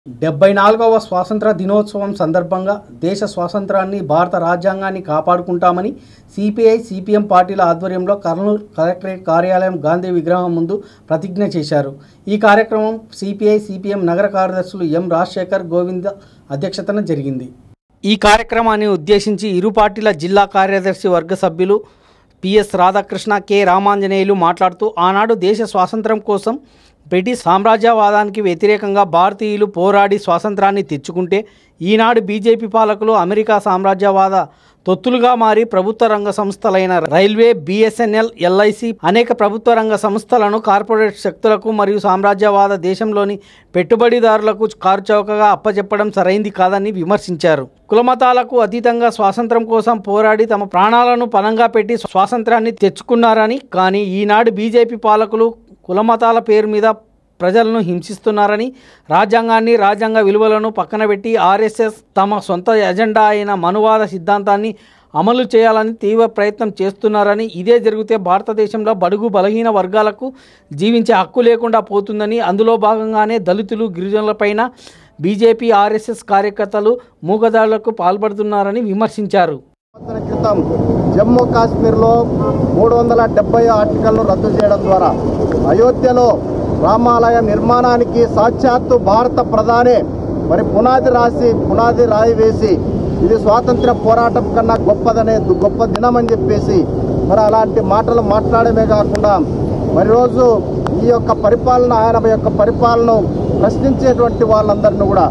డెబ్బై నాలుగవ స్వాతంత్ర దినోత్సవం సందర్భంగా దేశ స్వాతంత్రాన్ని భారత రాజ్యాంగాన్ని కాపాడుకుంటామని సిపిఐ సిపిఎం పార్టీల ఆధ్వర్యంలో కర్నూలు కలెక్టరేట్ కార్యాలయం గాంధీ విగ్రహం ముందు ప్రతిజ్ఞ చేశారు ఈ కార్యక్రమం సిపిఐ సిపిఎం నగర కార్యదర్శులు ఎం రాజశేఖర్ గోవింద అధ్యక్షతన జరిగింది ఈ కార్యక్రమాన్ని ఉద్దేశించి ఇరు పార్టీల జిల్లా కార్యదర్శి వర్గ సభ్యులు పిఎస్ రాధాకృష్ణ కె రామాంజనేయులు మాట్లాడుతూ ఆనాడు దేశ స్వాతంత్రం కోసం బ్రిటిష్ సామ్రాజ్యవాదానికి వ్యతిరేకంగా భారతీయులు పోరాడి స్వాతంత్రాన్ని తెచ్చుకుంటే ఈనాడు బీజేపీ పాలకులు అమెరికా సామ్రాజ్యవాద తొత్తులుగా మారి ప్రభుత్వ రంగ సంస్థలైన రైల్వే బిఎస్ఎన్ఎల్ ఎల్ఐసి అనేక ప్రభుత్వ రంగ సంస్థలను కార్పొరేట్ శక్తులకు మరియు సామ్రాజ్యవాద దేశంలోని పెట్టుబడిదారులకు కారుచౌకగా అప్పచెప్పడం సరైంది కాదని విమర్శించారు కులమతాలకు అతీతంగా స్వాతంత్రం కోసం పోరాడి తమ ప్రాణాలను పణంగా పెట్టి స్వాతంత్రాన్ని తెచ్చుకున్నారని కానీ ఈనాడు బీజేపీ పాలకులు కులమతాల పేరు మీద ప్రజలను హింసిస్తున్నారని రాజ్యాంగాన్ని రాజ్యాంగ విలువలను పక్కన పెట్టి ఆర్ఎస్ఎస్ తమ సొంత ఎజెండా అయిన మనువాద సిద్ధాంతాన్ని అమలు చేయాలని తీవ్ర ప్రయత్నం చేస్తున్నారని ఇదే జరిగితే భారతదేశంలో బడుగు బలహీన వర్గాలకు జీవించే హక్కు లేకుండా పోతుందని అందులో భాగంగానే దళితులు గిరిజనులపైన బీజేపీ ఆర్ఎస్ఎస్ కార్యకర్తలు మూగదాడులకు పాల్పడుతున్నారని విమర్శించారు సంవత్సరం క్రితం జమ్మూ కాశ్మీర్లో మూడు వందల డెబ్బై ఆర్టికల్ను రద్దు చేయడం ద్వారా అయోధ్యలో రామాలయ నిర్మాణానికి సాక్షాత్తు భారత ప్రధాని మరి పునాది రాసి పునాది రాయి వేసి ఇది స్వాతంత్ర పోరాటం కన్నా గొప్పదనే దు- గొప్ప దినం అని చెప్పేసి మరి అలాంటి మాటలు మాట్లాడమే కాకుండా మరి రోజు ఈ యొక్క పరిపాలన ఆయన యొక్క పరిపాలన ప్రశ్నించేటువంటి వాళ్ళందరినీ కూడా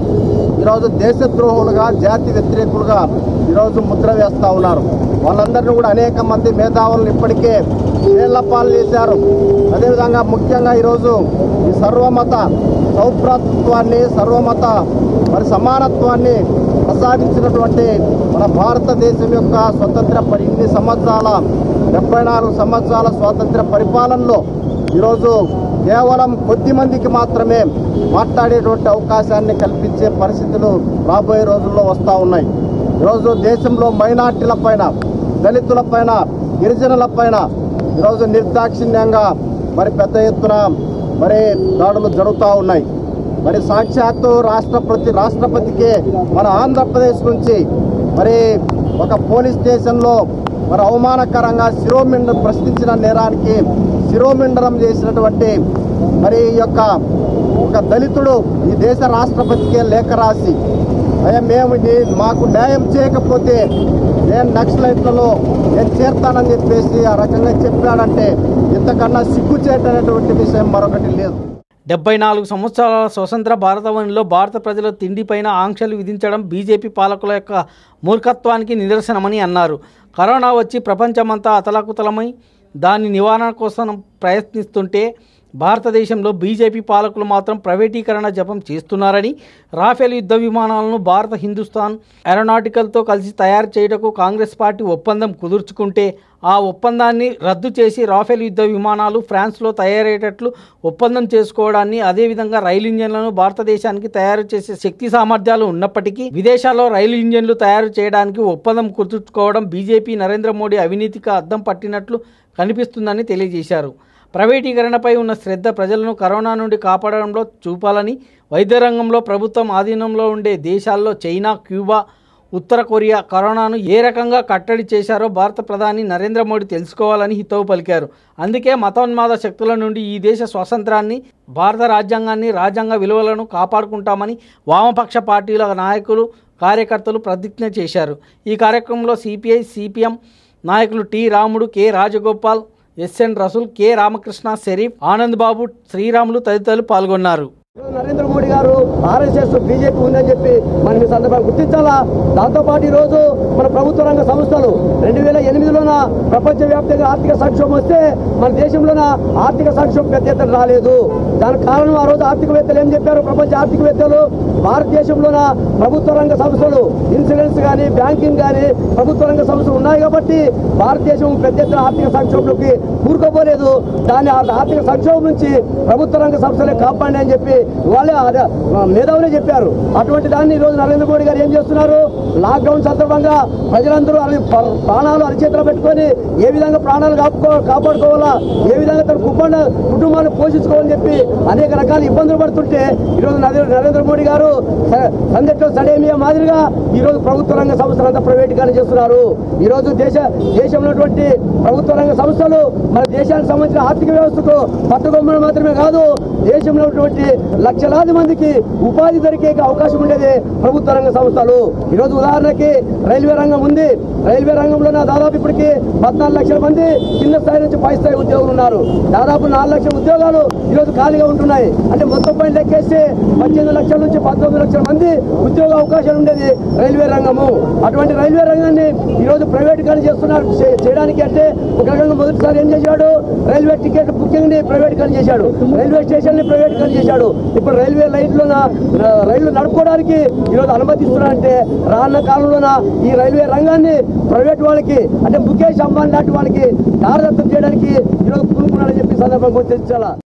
ఈరోజు దేశద్రోహులుగా జాతి వ్యతిరేకులుగా ఈరోజు ముద్ర వేస్తూ ఉన్నారు వాళ్ళందరినీ కూడా అనేక మంది మేధావులను ఇప్పటికే ఏళ్ల పాలు చేశారు అదేవిధంగా ముఖ్యంగా ఈరోజు ఈ సర్వమత సౌభ్రాతృత్వాన్ని సర్వమత మరి సమానత్వాన్ని ప్రసాదించినటువంటి మన భారతదేశం యొక్క స్వతంత్ర పరి ఇన్ని సంవత్సరాల డెబ్బై నాలుగు సంవత్సరాల స్వాతంత్ర పరిపాలనలో ఈరోజు కేవలం కొద్ది మందికి మాత్రమే మాట్లాడేటువంటి అవకాశాన్ని కల్పించే పరిస్థితులు రాబోయే రోజుల్లో వస్తూ ఉన్నాయి ఈరోజు దేశంలో మైనార్టీల పైన దళితుల పైన గిరిజనుల పైన ఈరోజు నిర్దాక్షిణ్యంగా మరి పెద్ద ఎత్తున మరి దాడులు జరుగుతూ ఉన్నాయి మరి సాక్షాత్తు రాష్ట్రపతి రాష్ట్రపతికే మన ఆంధ్రప్రదేశ్ నుంచి మరి ఒక పోలీస్ స్టేషన్లో మరి అవమానకరంగా శిరోమిండ ప్రశ్నించిన నేరానికి శిరోమిండనం చేసినటువంటి మరి ఈ యొక్క ఒక దళితుడు ఈ దేశ రాష్ట్రపతికే లేఖ రాసి అయ్యా మేము నీ- మాకు న్యాయం చేయకపోతే నేను నక్సలైట్లలో నేను చేరుతానని చెప్పేసి ఆ రకంగా చెప్పాడంటే ఇంతకన్నా సిగ్గుచేటటువంటి విషయం మరొకటి లేదు డెబ్బై నాలుగు సంవత్సరాల స్వతంత్ర భారతవనిలో భారత ప్రజల తిండిపైన ఆంక్షలు విధించడం బీజేపీ పాలకుల యొక్క మూర్ఖత్వానికి నిదర్శనమని అన్నారు కరోనా వచ్చి ప్రపంచమంతా అతలాకుతలమై దాని నివారణ కోసం ప్రయత్నిస్తుంటే భారతదేశంలో బీజేపీ పాలకులు మాత్రం ప్రైవేటీకరణ జపం చేస్తున్నారని రాఫెల్ యుద్ధ విమానాలను భారత హిందుస్థాన్ ఏరోనాటికల్తో కలిసి తయారు చేయటకు కాంగ్రెస్ పార్టీ ఒప్పందం కుదుర్చుకుంటే ఆ ఒప్పందాన్ని రద్దు చేసి రాఫెల్ యుద్ధ విమానాలు ఫ్రాన్స్లో తయారయ్యేటట్లు ఒప్పందం చేసుకోవడాన్ని అదేవిధంగా రైలు ఇంజన్లను భారతదేశానికి తయారు చేసే శక్తి సామర్థ్యాలు ఉన్నప్పటికీ విదేశాల్లో రైలు ఇంజన్లు తయారు చేయడానికి ఒప్పందం కుదుర్చుకోవడం బీజేపీ నరేంద్ర మోడీ అవినీతికి అద్దం పట్టినట్లు కనిపిస్తుందని తెలియజేశారు ప్రైవేటీకరణపై ఉన్న శ్రద్ధ ప్రజలను కరోనా నుండి కాపాడడంలో చూపాలని వైద్య రంగంలో ప్రభుత్వం ఆధీనంలో ఉండే దేశాల్లో చైనా క్యూబా ఉత్తర కొరియా కరోనాను ఏ రకంగా కట్టడి చేశారో భారత ప్రధాని నరేంద్ర మోడీ తెలుసుకోవాలని హితవు పలికారు అందుకే మతోన్మాద శక్తుల నుండి ఈ దేశ స్వాతంత్రాన్ని భారత రాజ్యాంగాన్ని రాజ్యాంగ విలువలను కాపాడుకుంటామని వామపక్ష పార్టీల నాయకులు కార్యకర్తలు ప్రతిజ్ఞ చేశారు ఈ కార్యక్రమంలో సిపిఐ సిపిఎం నాయకులు T Ramudu K Rajagopal SN Rasool K Ramakrishna Sharif Anand Babu Sriramulu తదితరులు పాల్గొన్నారు ఈరోజు నరేంద్ర మోడీ గారు ఆర్ఎస్ఎస్ బీజేపీ ఉందని చెప్పి మనం ఈ సందర్భంగా గుర్తించాలా దాంతోపాటు ఈ రోజు మన ప్రభుత్వ రంగ సంస్థలు రెండు వేల ఎనిమిదిలోన ప్రపంచవ్యాప్తంగా ఆర్థిక సంక్షోభం వస్తే మన దేశంలోన ఆర్థిక సంక్షోభం పెద్ద ఎత్తున రాలేదు దానికి కారణం ఆ రోజు ఆర్థికవేత్తలు ఏం చెప్పారు ప్రపంచ ఆర్థికవేత్తలు భారతదేశంలోన ప్రభుత్వ రంగ సంస్థలు ఇన్సూరెన్స్ కానీ బ్యాంకింగ్ కానీ ప్రభుత్వ రంగ సంస్థలు ఉన్నాయి కాబట్టి భారతదేశం పెద్ద ఎత్తున ఆర్థిక సంక్షోభంలోకి కూరుకోపోలేదు దాన్ని ఆ ఆర్థిక సంక్షోభం నుంచి ప్రభుత్వ రంగ సంస్థలే కాపాడి అని చెప్పి వాళ్ళే అదే మేధావులే చెప్పారు అటువంటి దాన్ని ఈ రోజు నరేంద్ర మోడీ గారు ఏం చేస్తున్నారు లాక్డౌన్ సందర్భంగా ప్రజలందరూ అరి ప- ప్రాణాలు అరిచేతిలో పెట్టుకొని ఏ విధంగా ప్రాణాలు కాపుకో కాపాడుకోవాలా ఏ విధంగా తన కుటుంబ కుటుంబాన్ని పోషించుకోవాలని చెప్పి అనేక రకాల ఇబ్బందులు పడుతుంటే ఈరోజు నరే- నరేంద్ర మోడీ గారు స- సందట్లో సడేమియా మాదిరిగా ఈ రోజు ప్రభుత్వ రంగ సంస్థలంతా ప్రైవేటీకరణ చేస్తున్నారు ఈ రోజు దేశ దేశంలో ఉన్నటువంటి ప్రభుత్వ రంగ సంస్థలు మన దేశానికి సంబంధించిన ఆర్థిక వ్యవస్థకు పట్టుకొమ్మలు మాత్రమే కాదు దేశంలో ఉన్నటువంటి లక్షలాది మందికి ఉపాధి దొరికే అవకాశం ఉండేది ప్రభుత్వ రంగ సంస్థలు ఈ రోజు ఉదాహరణకి రైల్వే రంగం ఉంది రైల్వే రంగంలో నా దాదాపు ఇప్పటికి పద్నాలుగు లక్షల మంది కింద స్థాయి నుంచి పై స్థాయి ఉద్యోగులు ఉన్నారు దాదాపు నాలుగు లక్షల ఉద్యోగాలు ఈ రోజు ఖాళీగా ఉంటున్నాయి అంటే మొత్తం పైన లెక్కేస్తే పద్దెనిమిది లక్షల నుంచి పంతొమ్మిది లక్షల మంది ఉద్యోగ అవకాశాలు ఉండేది రైల్వే రంగము అటువంటి రైల్వే రంగాన్ని ఈ రోజు ప్రైవేటీకరణ చేస్తున్నారు చే- చేయడానికి అంటే ఒక రకంగా మొదటిసారి ఏం చేశాడు రైల్వే టికెట్ బుకింగ్ ని ప్రైవేటీకరణ చేశాడు రైల్వే స్టేషన్ ని ప్రైవేటీకరణ చేశాడు ఇప్పుడు రైల్వే లైన్లో రైళ్లు నడుపుకోవడానికి ఈ రోజు అనుమతిస్తున్నారంటే రానున్న కాలంలోన ఈ రైల్వే రంగాన్ని ప్రైవేట్ వాళ్ళకి అంటే ముఖేష్ అంబానీ లాంటి వాళ్ళకి దారదత్తం చేయడానికి ఈరోజు పూనుకున్నారని చెప్పి ఈ సందర్భంగా గుర్తించాలా